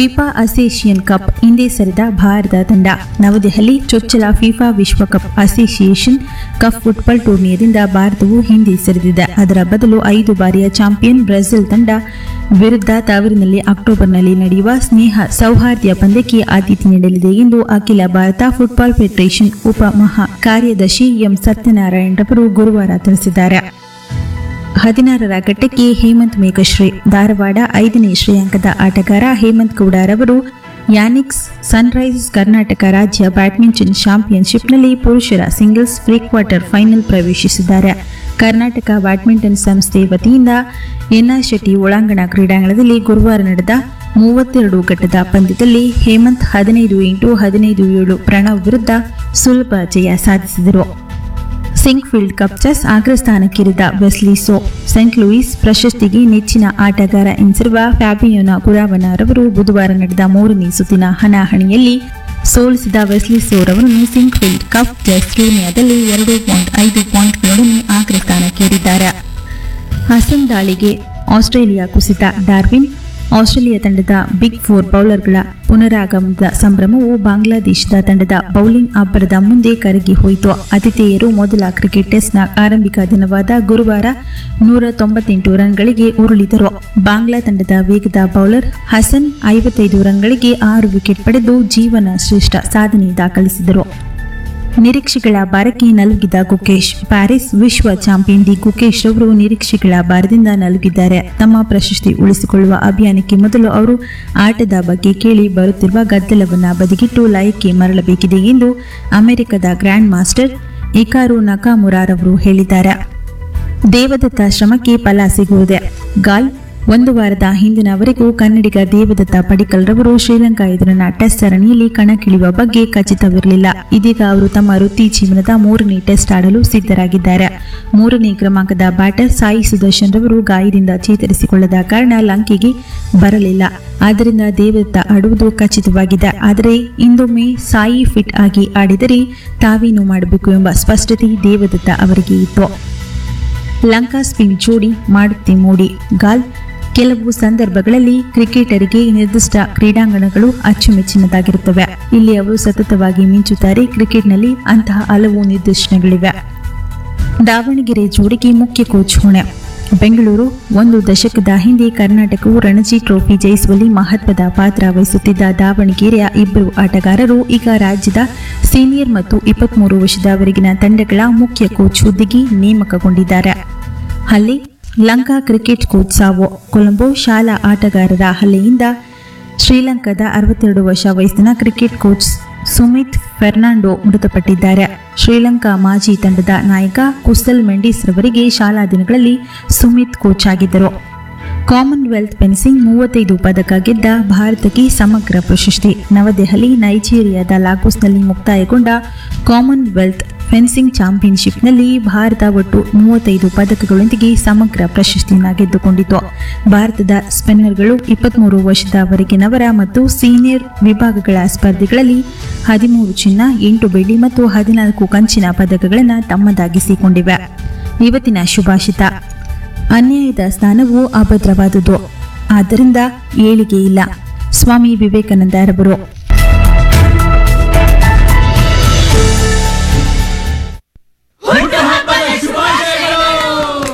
FIFA association cup ಹಿಂದೆ ಸರಿದ ಭಾರತ ತಂಡ ನವದೆಹಲಿ ಚೊಚ್ಚಲ ಫಿಫಾ ವಿಶ್ವಕಪ್ ಅಸೋಸಿಯೇಷನ್ ಕಪ್ ಫುಟ್ಬಾಲ್ ಟೂರ್ನಿಯಿಂದ ಭಾರತವು ಹಿಂದೆ ಸರಿದಿದೆ ಅದರ ಬದಲು ಐದು ಬಾರಿಯ ಚಾಂಪಿಯನ್ ಬ್ರೆಜಿಲ್ ತಂಡ ವಿರುದ್ಧ ತವರಿನಲ್ಲಿ ಅಕ್ಟೋಬರ್ನಲ್ಲಿ ನಡೆಯುವ ಸ್ನೇಹ ಸೌಹಾರ್ದ ಪಂದ್ಯಕ್ಕೆ ಆತಿಥ್ಯ ನೀಡಲಿದೆ ಎಂದು ಅಖಿಲ ಭಾರತ ಫುಟ್ಬಾಲ್ ಫೆಡರೇಷನ್ ಉಪ ಮಹಾ ಕಾರ್ಯದರ್ಶಿ ಎಂ ಸತ್ಯನಾರಾಯಣ್ ರವರು ಗುರುವಾರ ತಿಳಿಸಿದ್ದಾರೆ ಹದಿನಾರರ ಘಟ್ಟಕ್ಕೆ ಹೇಮಂತ್ ಮೇಘಶ್ರೀ ಧಾರವಾಡ ಐದನೇ ಶ್ರೇಯಾಂಕದ ಆಟಗಾರ ಹೇಮಂತ್ ಗೌಡರವರು ಯಾನಿಕ್ಸ್ ಸನ್ರೈಸರ್ಸ್ ಕರ್ನಾಟಕ ರಾಜ್ಯ ಬ್ಯಾಡ್ಮಿಂಟನ್ ಚಾಂಪಿಯನ್ಶಿಪ್ನಲ್ಲಿ ಪುರುಷರ ಸಿಂಗಲ್ಸ್ ಪ್ರೀ ಕ್ವಾರ್ಟರ್ ಫೈನಲ್ ಪ್ರವೇಶಿಸಿದ್ದಾರೆ ಕರ್ನಾಟಕ ಬ್ಯಾಡ್ಮಿಂಟನ್ ಸಂಸ್ಥೆ ವತಿಯಿಂದ ಎನ್ಆರ್ ಶೆಟ್ಟಿ ಒಳಾಂಗಣ ಕ್ರೀಡಾಂಗಣದಲ್ಲಿ ಗುರುವಾರ ನಡೆದ ಮೂವತ್ತೆರಡು ಘಟ್ಟದ ಪಂದ್ಯದಲ್ಲಿ ಹೇಮಂತ್ ಹದಿನೈದು ಇಂಟು ಹದಿನೈದು ಏಳು ಪ್ರಣವ್ ವಿರುದ್ಧ ಸುಲಭ ಜಯ ಸಾಧಿಸಿದರು ಸಿಂಕ್ಫೀಲ್ಡ್ ಕಪ್ ಚೆಸ್ ಅಗ್ರಸ್ಥಾನಕ್ಕೇರಿದ ವೆಸ್ಲಿ ಸೋ ಸೆಂಟ್ ಲೂಯಿಸ್ ಪ್ರಶಸ್ತಿಗೆ ನೆಚ್ಚಿನ ಆಟಗಾರ ಎನಿಸಿರುವ ಫ್ಯಾಬಿಯೋನಾ ಕುರಾವನರವರು ಬುಧವಾರ ನಡೆದ ಮೂರನೇ ಸುತ್ತಿನ ಹಣಾಹಣಿಯಲ್ಲಿ ಸೋಲಿಸಿದ ವೆಸ್ಲಿ ಸೋರವರನ್ನು ಸಿಂಕ್ಫೀಲ್ಡ್ ಕಪ್ ಚೆಸ್ ಟೂರ್ನಿಯಾದಲ್ಲಿ ಎರಡು ಪಾಯಿಂಟ್ ಐದು ಪಾಯಿಂಟ್ಗಳೊಡನೆ ಅಗ್ರಸ್ಥಾನಕ್ಕೇರಿದ್ದಾರೆ ಹಸನ್ ದಾಳಿಗೆ ಆಸ್ಟ್ರೇಲಿಯಾ ಕುಸಿತ ಡಾರ್ವಿನ್ ಆಸ್ಟ್ರೇಲಿಯಾ ತಂಡದ ಬಿಗ್ ಫೋರ್ ಬೌಲರ್ಗಳ ಪುನರಾಗಮನದ ಸಂಭ್ರಮವು ಬಾಂಗ್ಲಾದೇಶದ ತಂಡದ ಬೌಲಿಂಗ್ ಅಬ್ಬರದ ಮುಂದೆ ಕರಗಿ ಹೋಯಿತು ಆತಿಥೇಯರು ಮೊದಲ ಕ್ರಿಕೆಟ್ ಟೆಸ್ಟ್ನ ಆರಂಭಿಕ ದಿನವಾದ ಗುರುವಾರ ನೂರ ತೊಂಬತ್ತೆಂಟು ರನ್ಗಳಿಗೆ ಉರುಳಿದರು ಬಾಂಗ್ಲಾ ತಂಡದ ವೇಗದ ಬೌಲರ್ ಹಸನ್ ಐವತ್ತೈದು ರನ್ಗಳಿಗೆ ಆರು ವಿಕೆಟ್ ಪಡೆದು ಜೀವನ ಶ್ರೇಷ್ಠ ಸಾಧನೆ ದಾಖಲಿಸಿದರು ನಿರೀಕ್ಷೆಗಳ ಬಾರಕ್ಕೆ ನಲುಗಿದ ಗುಕೇಶ್ ಪ್ಯಾರಿಸ್ ವಿಶ್ವ ಚಾಂಪಿಯನ್ ಡಿ ಗುಕೇಶ್ ಅವರು ನಿರೀಕ್ಷೆಗಳ ಬಾರದಿಂದ ನಲುಗಿದ್ದಾರೆ ತಮ್ಮ ಪ್ರಶಸ್ತಿ ಉಳಿಸಿಕೊಳ್ಳುವ ಅಭಿಯಾನಕ್ಕೆ ಮೊದಲು ಅವರು ಆಟದ ಬಗ್ಗೆ ಕೇಳಿ ಬರುತ್ತಿರುವ ಗದ್ದಲವನ್ನ ಬದಿಗಿಟ್ಟು ಲಯಕ್ಕೆ ಮರಳಬೇಕಿದೆ ಎಂದು ಅಮೆರಿಕದ ಗ್ರ್ಯಾಂಡ್ ಮಾಸ್ಟರ್ ಇಕಾರು ನಕಾಮುರಾರವರು ಹೇಳಿದ್ದಾರೆ ದೇವದತ್ತ ಶ್ರಮಕ್ಕೆ ಫಲ ಸಿಗುವುದೇ ಗಾಲ್ ಒಂದು ವಾರದ ಹಿಂದಿನವರೆಗೂ ಕನ್ನಡಿಗ ದೇವದತ್ತ ಪಡಿಕಲ್ ರವರು ಶ್ರೀಲಂಕಾ ಎದುರಿನ ಟೆಸ್ಟ್ ಸರಣಿಯಲ್ಲಿ ಕಣಕ್ಕಿಳಿಯುವ ಬಗ್ಗೆ ಖಚಿತವಿರಲಿಲ್ಲ ಇದೀಗ ಅವರು ತಮ್ಮ ವೃತ್ತಿ ಜೀವನದ ಮೂರನೇ ಟೆಸ್ಟ್ ಆಡಲು ಸಿದ್ಧರಾಗಿದ್ದಾರೆ ಮೂರನೇ ಕ್ರಮಾಂಕದ ಬ್ಯಾಟರ್ ಸಾಯಿ ಸುದರ್ಶನ್ ರವರು ಗಾಯದಿಂದ ಚೇತರಿಸಿಕೊಳ್ಳದ ಕಾರಣ ಲಂಕೆಗೆ ಬರಲಿಲ್ಲ ಆದ್ದರಿಂದ ದೇವದತ್ತ ಆಡುವುದು ಖಚಿತವಾಗಿದೆ ಆದರೆ ಇಂದೊಮ್ಮೆ ಸಾಯಿ ಫಿಟ್ ಆಗಿ ಆಡಿದರೆ ತಾವೇನು ಮಾಡಬೇಕು ಎಂಬ ಸ್ಪಷ್ಟತೆ ದೇವದತ್ತ ಅವರಿಗೆ ಇತ್ತು ಲಂಕಾ ಸ್ಪಿನ್ ಜೋಡಿ ಮಾಡುತ್ತೆ ಮೋಡಿ ಗಾಲ್ ಕೆಲವು ಸಂದರ್ಭಗಳಲ್ಲಿ ಕ್ರಿಕೆಟರಿಗೆ ನಿರ್ದಿಷ್ಟ ಕ್ರೀಡಾಂಗಣಗಳು ಅಚ್ಚುಮೆಚ್ಚಿನದಾಗಿರುತ್ತವೆ ಇಲ್ಲಿ ಅವರು ಸತತವಾಗಿ ಮಿಂಚುತ್ತಾರೆ ಕ್ರಿಕೆಟ್ನಲ್ಲಿ ಅಂತಹ ಹಲವು ನಿದರ್ಶನಗಳಿವೆ ದಾವಣಗೆರೆ ಜೋಡಿಗೆ ಮುಖ್ಯ ಕೋಚ್ ಹೊಣೆ ಬೆಂಗಳೂರು ಒಂದು ದಶಕದ ಹಿಂದೆ ಕರ್ನಾಟಕವು ರಣಜಿ ಟ್ರೋಫಿ ಜಯಿಸುವಲ್ಲಿ ಮಹತ್ವದ ಪಾತ್ರ ವಹಿಸುತ್ತಿದ್ದ ದಾವಣಗೆರೆಯ ಇಬ್ಬರು ಆಟಗಾರರು ಈಗ ರಾಜ್ಯದ ಸೀನಿಯರ್ ಮತ್ತು ಇಪ್ಪತ್ಮೂರು ವರ್ಷದವರೆಗಿನ ತಂಡಗಳ ಮುಖ್ಯ ಕೋಚ್ ಹುದ್ದೆಗೆ ನೇಮಕಗೊಂಡಿದ್ದಾರೆ ಹಲ್ಲೆ ಲಂಕಾ ಕ್ರಿಕೆಟ್ ಕೋಚ್ ಸಾವು ಕೊಲಂಬೋ ಶಾಲಾ ಆಟಗಾರರ ಹಲ್ಲೆಯಿಂದ ಶ್ರೀಲಂಕಾದ ಅರವತ್ತೆರಡು ವರ್ಷ ವಯಸ್ಸಿನ ಕ್ರಿಕೆಟ್ ಕೋಚ್ ಸುಮಿತ್ ಫೆರ್ನಾಂಡೋ ಮೃತಪಟ್ಟಿದ್ದಾರೆ ಶ್ರೀಲಂಕಾ ಮಾಜಿ ತಂಡದ ನಾಯಕ ಕುಸಲ್ ಮೆಂಡಿಸ್ ರವರಿಗೆ ಶಾಲಾ ದಿನಗಳಲ್ಲಿ ಸುಮಿತ್ ಕೋಚ್ ಆಗಿದ್ದರು ಕಾಮನ್ವೆಲ್ತ್ ಫೆನ್ಸಿಂಗ್ ಮೂವತ್ತೈದು ಪದಕ ಗೆದ್ದ ಭಾರತಕ್ಕೆ ಸಮಗ್ರ ಪ್ರಶಸ್ತಿ ನವದೆಹಲಿ ನೈಜೀರಿಯಾದ ಲಾಗೋಸ್ನಲ್ಲಿ ಮುಕ್ತಾಯಗೊಂಡ ಕಾಮನ್ವೆಲ್ತ್ ಫೆನ್ಸಿಂಗ್ ಚಾಂಪಿಯನ್ಶಿಪ್ನಲ್ಲಿ ಭಾರತ ಒಟ್ಟು ಮೂವತ್ತೈದು ಪದಕಗಳೊಂದಿಗೆ ಸಮಗ್ರ ಪ್ರಶಸ್ತಿಯನ್ನು ಗೆದ್ದುಕೊಂಡಿತು ಭಾರತದ ಸ್ಪಿನ್ನರ್ಗಳು ಇಪ್ಪತ್ಮೂರು ವರ್ಷದವರೆಗಿನವರ ಮತ್ತು ಸೀನಿಯರ್ ವಿಭಾಗಗಳ ಸ್ಪರ್ಧೆಗಳಲ್ಲಿ ಹದಿಮೂರು ಚಿನ್ನ ಎಂಟು ಬೆಳ್ಳಿ ಮತ್ತು ಹದಿನಾಲ್ಕು ಕಂಚಿನ ಪದಕಗಳನ್ನು ತಮ್ಮದಾಗಿಸಿಕೊಂಡಿವೆ ಇವತ್ತಿನ ಶುಭಾಷಿತ ಅನ್ಯಾಯದ ಸ್ಥಾನವು ಅಭದ್ರವಾದುದು ಆದ್ದರಿಂದ ಏಳಿಗೆ ಇಲ್ಲ ಸ್ವಾಮಿ ವಿವೇಕಾನಂದರವರು